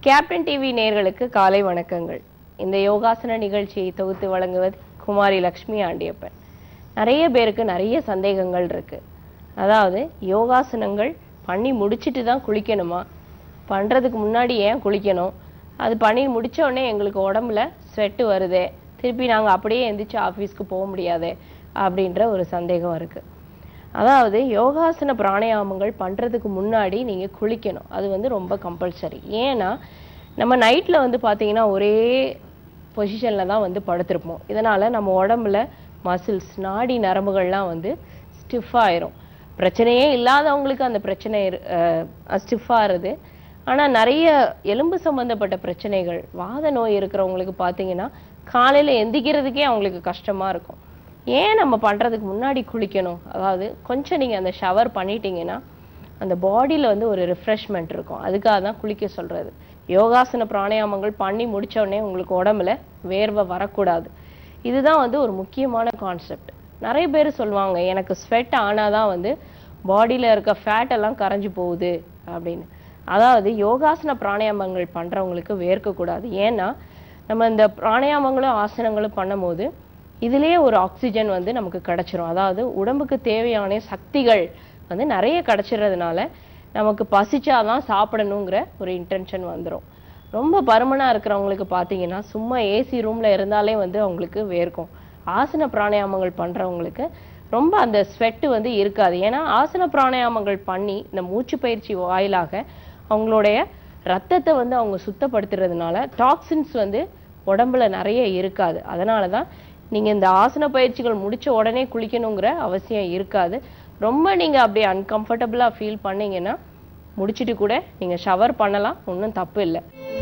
captain TV நேயர்களுக்கு காலை வணக்கங்கள் இந்த யோகாசன நிகழ்ச்சியை தொகுத்து வழங்குவது குமாரி லக்ஷ்மி ஆண்டியப்பன் நிறைய பேருக்கு நிறைய சந்தேகங்கள் இருக்கு அதாவது யோகாசனங்கள் பண்ணி முடிச்சிட்டு தான் குளிக்கணுமா பண்றதுக்கு முன்னாடி ஏன் குளிக்கணும் அது பண்ணி முடிச்ச உடனே எங்களுக்கு உடம்புல ஸ்வெட்டு வருதே திருப்பி நாங்க அப்படியே எந்திரிச்சு ஆஃபீஸ்க்கு போக முடியாதே அப்படின்ற ஒரு சந்தேகம் இருக்கு அதாவது யோகாசன பிராணாயாமங்கள் பண்றதுக்கு முன்னாடி நீங்க குளிக்கணும் அது வந்து ரொம்ப கம்பல்சரி ஏன்னா நம்ம நைட்ல வந்து பாத்தீங்கன்னா ஒரே பொசிஷன்ல தான் வந்து படுத்திருப்போம் இதனால நம்ம உடம்புல மசில்ஸ் நாடி நரம்புகள்லாம் வந்து ஸ்டிஃப் ஆயிரும் பிரச்சனையே இல்லாதவங்களுக்கு அந்த பிரச்சனை ஸ்டிஃப் ஆறுது ஆனா நிறைய எலும்பு சம்பந்தப்பட்ட பிரச்சனைகள் வாத நோய் இருக்கிறவங்களுக்கு பாத்தீங்கன்னா காலையில எந்திக்கிறதுக்கே அவங்களுக்கு கஷ்டமா இருக்கும் ஏன் நம்ம பண்றதுக்கு முன்னாடி குளிக்கணும் அதாவது கொஞ்சம் நீங்க அந்த ஷவர் பண்ணிட்டீங்கன்னா அந்த பாடியில வந்து ஒரு ரிஃப்ரெஷ்மெண்ட் இருக்கும் அதுக்காக தான் குளிக்க சொல்றது யோகாசன பிராணாயாமங்கள் பண்ணி முடிச்ச உடனே உங்களுக்கு உடம்புல வேர்வை வரக்கூடாது இதுதான் வந்து ஒரு முக்கியமான கான்செப்ட் நிறைய பேர் சொல்லுவாங்க எனக்கு ஸ்வெட் ஆனாதான் வந்து பாடியில இருக்க ஃபேட் எல்லாம் கரைஞ்சு போகுது அப்படின்னு அதாவது யோகாசன பிராணாயாமங்கள் பண்றவங்களுக்கு வேர்க்கக்கூடாது ஏன்னா நம்ம இந்த பிராணாயாமங்களும் ஆசனங்களும் பண்ணும்போது இதுலயே ஒரு ஆக்சிஜன் வந்து நமக்கு கிடைச்சிரும் அதாவது உடம்புக்கு தேவையான சக்திகள் வந்து நிறைய கிடைச்சிடுறதுனால நமக்கு பசிச்சாதான் சாப்பிடணுங்கிற ஒரு இன்டென்ஷன் வந்துரும் ரொம்ப பருமனா இருக்கிறவங்களுக்கு பாத்தீங்கன்னா சும்மா ஏசி ரூம்ல இருந்தாலே வந்து அவங்களுக்கு வேர்க்கும் ஆசன பிராணாயாமங்கள் பண்றவங்களுக்கு ரொம்ப அந்த ஸ்வெட் வந்து இருக்காது ஏன்னா ஆசன பிராணாயாமங்கள் பண்ணி இந்த மூச்சு பயிற்சி வாயிலாக அவங்களுடைய ரத்தத்தை வந்து அவங்க சுத்தப்படுத்துறதுனால டாக்ஸின்ஸ் வந்து உடம்புல நிறைய இருக்காது அதனால தான் நீங்க இந்த ஆசன பயிற்சிகள் முடிச்ச உடனே குளிக்கணுங்கிற அவசியம் இருக்காது ரொம்ப நீங்க அப்படியே அன்கம்ஃபர்டபுளா ஃபீல் பண்ணீங்கன்னா முடிச்சிட்டு கூட நீங்க ஷவர் பண்ணலாம் ஒன்றும் தப்பு இல்லை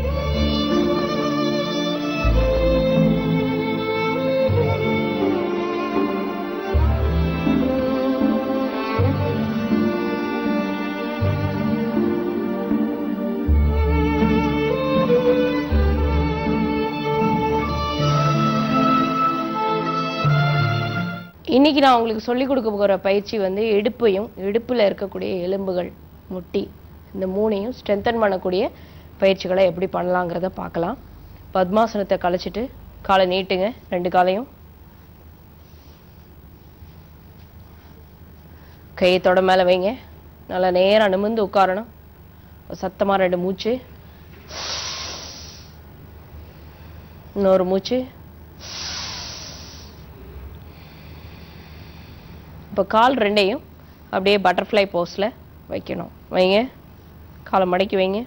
இன்னைக்கு நான் உங்களுக்கு சொல்லிக் கொடுக்க போகிற பயிற்சி வந்து இடுப்பையும் இடுப்புல இருக்கக்கூடிய எலும்புகள் முட்டி இந்த மூணையும் ஸ்ட்ரென்தன் பண்ணக்கூடிய பயிற்சிகளை எப்படி பண்ணலாங்கிறத பார்க்கலாம் பத்மாசனத்தை கழிச்சிட்டு காலை நீட்டுங்க ரெண்டு காலையும் கையை தொட மேல வைங்க நல்லா நேரா நிமிர்ந்து உட்காரணும் சத்தமா ரெண்டு மூச்சு இன்னொரு மூச்சு இப்போ கால் ரெண்டையும் அப்படியே பட்டர்ஃப்ளை போஸில் வைக்கணும் வைங்க காலை மடக்கி வைங்க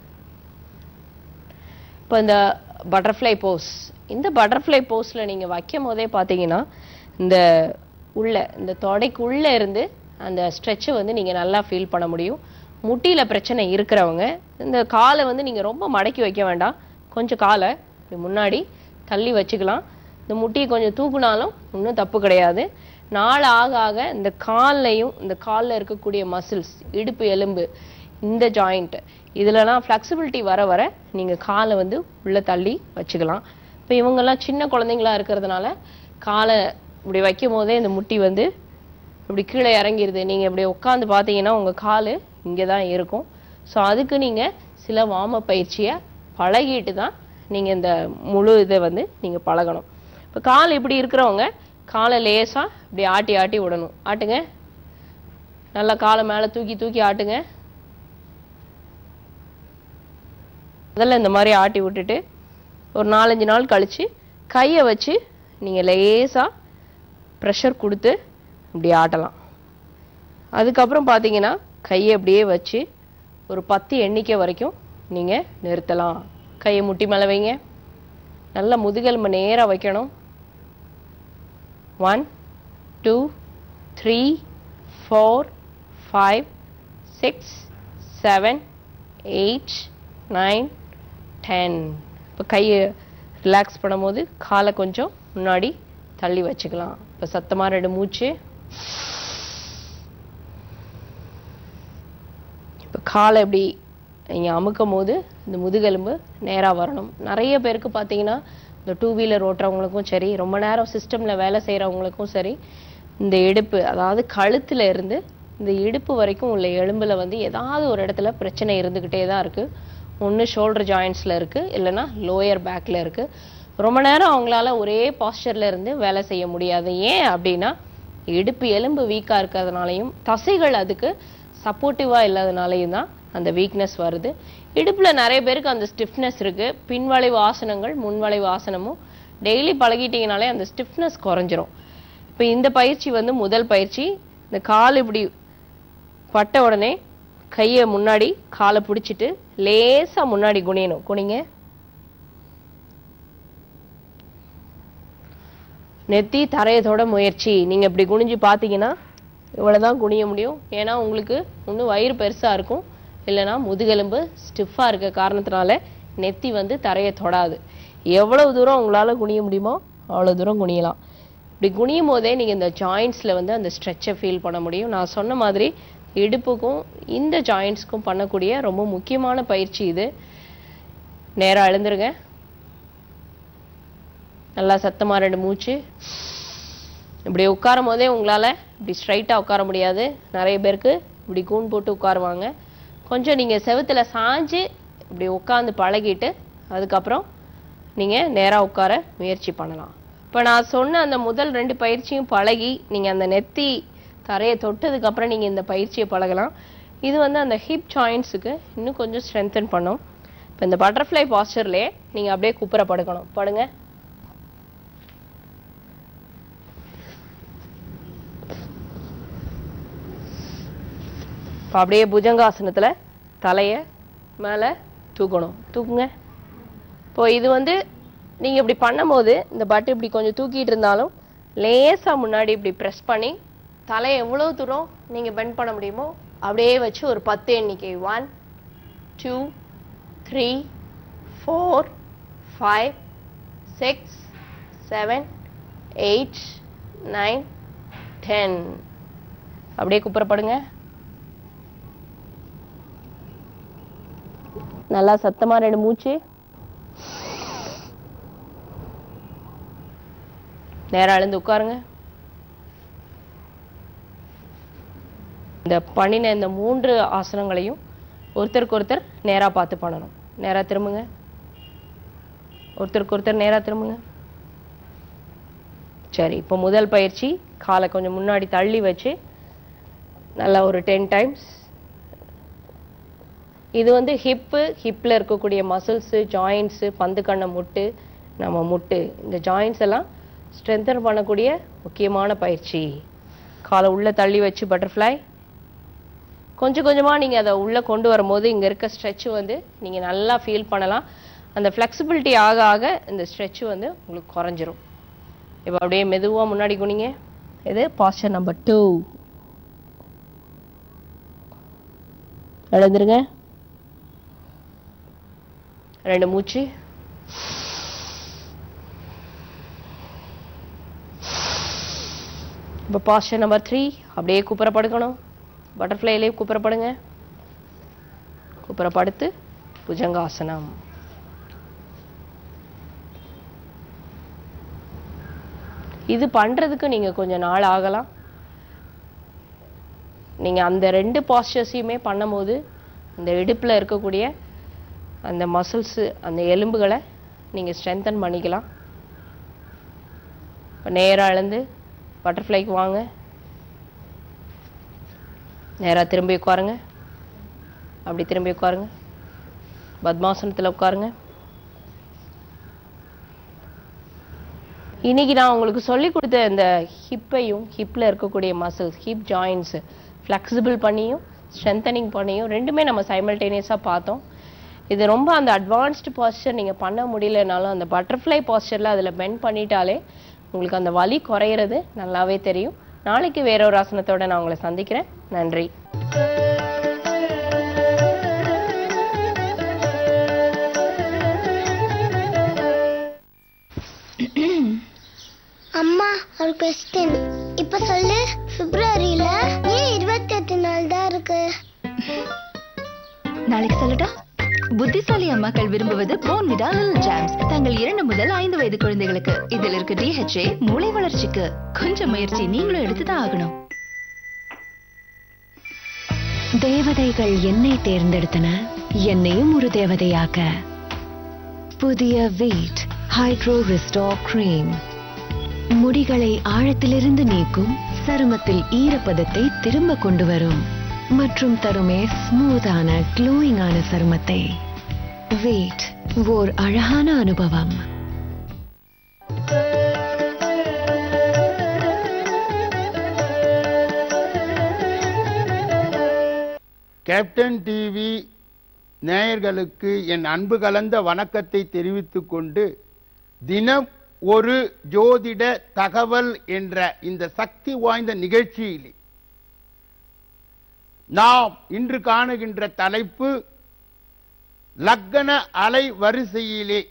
இப்போ இந்த பட்டர்ஃப்ளை போஸ் இந்த பட்டர்ஃப்ளை போஸில் நீங்கள் வைக்கும் போதே பார்த்தீங்கன்னா இந்த உள்ள இந்த தொடைக்கு உள்ளே இருந்து அந்த ஸ்ட்ரெச்சை வந்து நீங்கள் நல்லா ஃபீல் பண்ண முடியும் முட்டியில் பிரச்சனை இருக்கிறவங்க இந்த காலை வந்து நீங்கள் ரொம்ப மடக்கி வைக்க வேண்டாம் கொஞ்சம் காலை இப்படி முன்னாடி தள்ளி வச்சுக்கலாம் இந்த முட்டியை கொஞ்சம் தூக்குனாலும் ஒன்றும் தப்பு கிடையாது நாள் ஆக ஆக இந்த கால்லையும் இந்த காலில் இருக்கக்கூடிய மசில்ஸ் இடுப்பு எலும்பு இந்த ஜாயிண்ட் இதுலலாம் ஃப்ளெக்சிபிலிட்டி வர வர நீங்கள் காலை வந்து உள்ளே தள்ளி வச்சுக்கலாம் இப்போ இவங்கெல்லாம் சின்ன குழந்தைங்களா இருக்கிறதுனால காலை இப்படி வைக்கும் போதே இந்த முட்டி வந்து இப்படி கீழே இறங்கிருது நீங்கள் இப்படி உட்காந்து பார்த்தீங்கன்னா உங்கள் கால் இங்கே தான் இருக்கும் ஸோ அதுக்கு நீங்கள் சில வாம பயிற்சியை பழகிட்டு தான் நீங்கள் இந்த முழு இதை வந்து நீங்கள் பழகணும் இப்போ கால் இப்படி இருக்கிறவங்க காலை லேசா இப்படி ஆட்டி ஆட்டி விடணும் ஆட்டுங்க நல்லா காலை மேல தூக்கி தூக்கி ஆட்டுங்க முதல்ல இந்த மாதிரி ஆட்டி விட்டுட்டு ஒரு நாலஞ்சு நாள் கழிச்சு கையை வச்சு நீங்க லேசா ப்ரெஷர் கொடுத்து இப்படி ஆட்டலாம் அதுக்கப்புறம் பார்த்தீங்கன்னா கையை அப்படியே வச்சு ஒரு பத்து எண்ணிக்கை வரைக்கும் நீங்க நிறுத்தலாம் கையை முட்டி மேலே வைங்க நல்லா முதுகெலும்பு நேரா வைக்கணும் one two three four five six seven eight nine ten இப்போ கையை ரிலாக்ஸ் பண்ணும்போது காலை கொஞ்சம் முன்னாடி தள்ளி வச்சுக்கலாம் இப்போ சத்தமாக ரெண்டு மூச்சு இப்போ காலை இப்படி நீங்கள் அமுக்கும் போது இந்த முதுகெலும்பு நேராக வரணும் நிறைய பேருக்கு பார்த்தீங்கன்னா இந்த டூ வீலர் ஓட்டுறவங்களுக்கும் சரி ரொம்ப நேரம் சிஸ்டமில் வேலை செய்கிறவங்களுக்கும் சரி இந்த இடுப்பு அதாவது கழுத்துல இருந்து இந்த இடுப்பு வரைக்கும் உள்ள எலும்புல வந்து ஏதாவது ஒரு இடத்துல பிரச்சனை இருந்துக்கிட்டே தான் இருக்கு ஒன்று ஷோல்டர் ஜாயின்ஸில் இருக்குது இல்லைன்னா லோயர் பேக்கில் இருக்குது ரொம்ப நேரம் அவங்களால ஒரே பாஸ்டரில் இருந்து வேலை செய்ய முடியாது ஏன் அப்படின்னா இடுப்பு எலும்பு வீக்காக இருக்கிறதுனாலையும் தசைகள் அதுக்கு சப்போர்ட்டிவாக இல்லாதனாலையும் தான் அந்த வீக்னஸ் வருது இடுப்பில் நிறைய பேருக்கு அந்த ஸ்டிஃப்னஸ் இருக்குது பின்வளைவு ஆசனங்கள் முன்வளைவு ஆசனமும் டெய்லி பழகிட்டீங்கனாலே அந்த ஸ்டிஃப்னஸ் குறைஞ்சிரும் இப்போ இந்த பயிற்சி வந்து முதல் பயிற்சி இந்த கால் இப்படி பட்ட உடனே கையை முன்னாடி காலை பிடிச்சிட்டு லேசா முன்னாடி குனியணும் குனிங்க நெத்தி தரையை தொட முயற்சி நீங்க இப்படி குனிஞ்சு பார்த்தீங்கன்னா இவ்வளவுதான் குனிய முடியும் ஏன்னா உங்களுக்கு ஒண்ணு வயிறு பெருசா இருக்கும் இல்லைன்னா முதுகெலும்பு ஸ்டிஃபா இருக்க காரணத்தினால நெத்தி வந்து தரையை தொடாது எவ்வளவு தூரம் உங்களால குனிய முடியுமோ அவ்வளவு தூரம் குனியலாம் இப்படி குனியும் போதே நீங்க இந்த ஜாயின்ஸ்ல வந்து அந்த ஸ்ட்ரெச்சை ஃபீல் பண்ண முடியும் நான் சொன்ன மாதிரி இடுப்புக்கும் இந்த ஜாயின்ஸ்க்கும் பண்ணக்கூடிய ரொம்ப முக்கியமான பயிற்சி இது நேரா எழுந்துருங்க நல்லா சத்தமா ரெண்டு மூச்சு இப்படி உட்காரும் போதே உங்களால இப்படி ஸ்ட்ரைட்டா உட்கார முடியாது நிறைய பேருக்கு இப்படி கூன் போட்டு உட்காருவாங்க கொஞ்சம் நீங்க செவுத்துல சாஞ்சு இப்படி உட்காந்து பழகிட்டு அதுக்கப்புறம் நீங்க நேரா உட்கார முயற்சி பண்ணலாம் இப்ப நான் சொன்ன அந்த முதல் ரெண்டு பயிற்சியும் பழகி நீங்க அந்த நெத்தி தரையை தொட்டதுக்கு அப்புறம் நீங்க இந்த பயிற்சியை பழகலாம் இது வந்து அந்த ஹிப் ஜாயின்ஸுக்கு இன்னும் கொஞ்சம் ஸ்ட்ரென்தன் பண்ணும் இப்போ இந்த பட்டர்ஃப்ளை பாஸ்டர்லயே நீங்க அப்படியே குப்புற படுக்கணும் படுங்க இப்போ அப்படியே புஜங்காசனத்துல தலைய மேல தூக்கணும் தூக்குங்க இப்போ இது வந்து நீங்க இப்படி பண்ணும்போது இந்த பட்டு இப்படி கொஞ்சம் தூக்கிட்டு இருந்தாலும் லேசா முன்னாடி இப்படி ப்ரெஸ் பண்ணி தலையை எவ்வளவு தூரம் நீங்க பெண்ட் பண்ண முடியுமோ அப்படியே வச்சு ஒரு பத்து எண்ணிக்கை one two three four five six seven eight nine ten அப்படியே குப்புறப்படுங்க நல்லா சத்தமா ரெண்டு மூச்சு நேரா எழுந்து உட்காருங்க இந்த பண்ணின இந்த மூன்று ஆசனங்களையும் ஒருத்தருக்கு ஒருத்தர் நேரா பார்த்து பண்ணணும் நேரா திரும்புங்க ஒருத்தருக்கு ஒருத்தர் நேரா திரும்புங்க சரி இப்போ முதல் பயிற்சி காலை கொஞ்சம் முன்னாடி தள்ளி வச்சு நல்லா ஒரு டென் டைம்ஸ் இது வந்து ஹிப்பு ஹிப்பில் இருக்கக்கூடிய மசில்ஸு ஜாயின்ஸு பந்து கண்ண முட்டு நம்ம முட்டு இந்த ஜாயின்ஸ் எல்லாம் ஸ்ட்ரென்தன் பண்ணக்கூடிய முக்கியமான பயிற்சி காலை உள்ளே தள்ளி வச்சு பட்டர்ஃப்ளை கொஞ்சம் கொஞ்சமாக நீங்கள் அதை உள்ளே கொண்டு வரும்போது இங்கே இருக்க ஸ்ட்ரெச் வந்து நீங்கள் நல்லா ஃபீல் பண்ணலாம் அந்த ஃப்ளெக்சிபிலிட்டி ஆக ஆக இந்த ஸ்ட்ரெச் வந்து உங்களுக்கு குறைஞ்சிரும் இப்போ அப்படியே மெதுவாக முன்னாடி குனிங்க இது பாஸ்டர் நம்பர் டூ எழுந்துருங்க ரெண்டு மூச்சு இப்போ பாஸ்டர் நம்பர் த்ரீ அப்படியே குப்புற படுக்கணும் பட்டர்ஃப்ளைலேயே குப்புற படுங்க குப்புற படுத்து புஜங்காசனம் இது பண்றதுக்கு நீங்க கொஞ்சம் நாள் ஆகலாம் நீங்க அந்த ரெண்டு பாஸ்டர்ஸையுமே பண்ணும்போது அந்த இடுப்புல இருக்கக்கூடிய அந்த மசில்ஸ் அந்த எலும்புகளை நீங்க ஸ்ட்ரென்தன் பண்ணிக்கலாம் இப்போ நேரா எழுந்து பட்டர்ஃப்ளைக்கு வாங்க நேரா திரும்பி உட்காருங்க அப்படி திரும்பி உட்காருங்க பத்மாசனத்துல உட்காருங்க இன்னைக்கு நான் உங்களுக்கு சொல்லி கொடுத்த இந்த ஹிப்பையும் ஹிப்ல இருக்கக்கூடிய மசில்ஸ் ஹிப் ஜாயின்ஸ் ஃப்ளெக்சிபிள் பண்ணியும் ஸ்ட்ரென்தனிங் பண்ணியும் ரெண்டுமே நம்ம சைமல்டேனியஸாக பார்த்தோம் இது ரொம்ப அந்த அட்வான்ஸ்டு பாஸ்டர் நீங்க பண்ண முடியலனாலும் அந்த பட்டர்ஃப்ளை பாஸ்டர்ல அதுல பெண்ட் பண்ணிட்டாலே உங்களுக்கு அந்த வலி குறையிறது நல்லாவே தெரியும் நாளைக்கு வேற ஒரு ஆசனத்தோட நான் உங்களை சந்திக்கிறேன் நன்றி அம்மா ஒரு கொஸ்டின் இப்ப சொல்லு பிப்ரவரியில ஏன் இருபத்தி எட்டு நாள் தான் இருக்கு நாளைக்கு சொல்லட்டா புத்திசாலி அம்மாக்கள் விரும்புவது போன்விடா லில் ஜாம்ஸ் தங்கள் இரண்டு முதல் ஐந்து வயது குழந்தைகளுக்கு இதில் இருக்க டிஹெச்ஏ மூளை வளர்ச்சிக்கு கொஞ்சம் முயற்சி நீங்களும் எடுத்துதான் ஆகணும் தேவதைகள் என்னை தேர்ந்தெடுத்தன என்னையும் ஒரு தேவதையாக்க புதிய வீட் ஹைட்ரோ ரிஸ்டோர் கிரீம் முடிகளை ஆழத்திலிருந்து நீக்கும் சருமத்தில் ஈரப்பதத்தை திரும்ப கொண்டு வரும் மற்றும் தருமே ஸ்மூத்தான க்ளோயிங்கான சருமத்தை வீட் ஓர் அழகான அனுபவம் கேப்டன் டிவி நேயர்களுக்கு என் அன்பு கலந்த வணக்கத்தை தெரிவித்துக் கொண்டு தினம் ஒரு ஜோதிட தகவல் என்ற இந்த சக்தி வாய்ந்த நிகழ்ச்சியில் நாம் இன்று காணுகின்ற தலைப்பு லக்கண அலை வரிசையிலே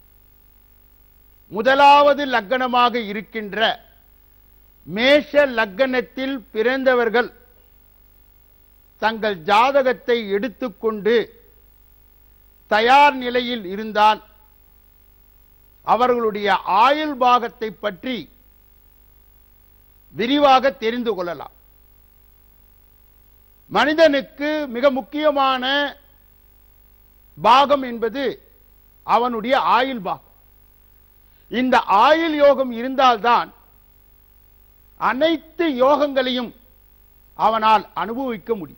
முதலாவது லக்கணமாக இருக்கின்ற மேஷ லக்கணத்தில் பிறந்தவர்கள் தங்கள் ஜாதகத்தை எடுத்துக்கொண்டு தயார் நிலையில் இருந்தால் அவர்களுடைய ஆயுள் பாகத்தை பற்றி விரிவாக தெரிந்து கொள்ளலாம் மனிதனுக்கு மிக முக்கியமான பாகம் என்பது அவனுடைய ஆயுள் பாகம் இந்த ஆயுள் யோகம் இருந்தால்தான் அனைத்து யோகங்களையும் அவனால் அனுபவிக்க முடியும்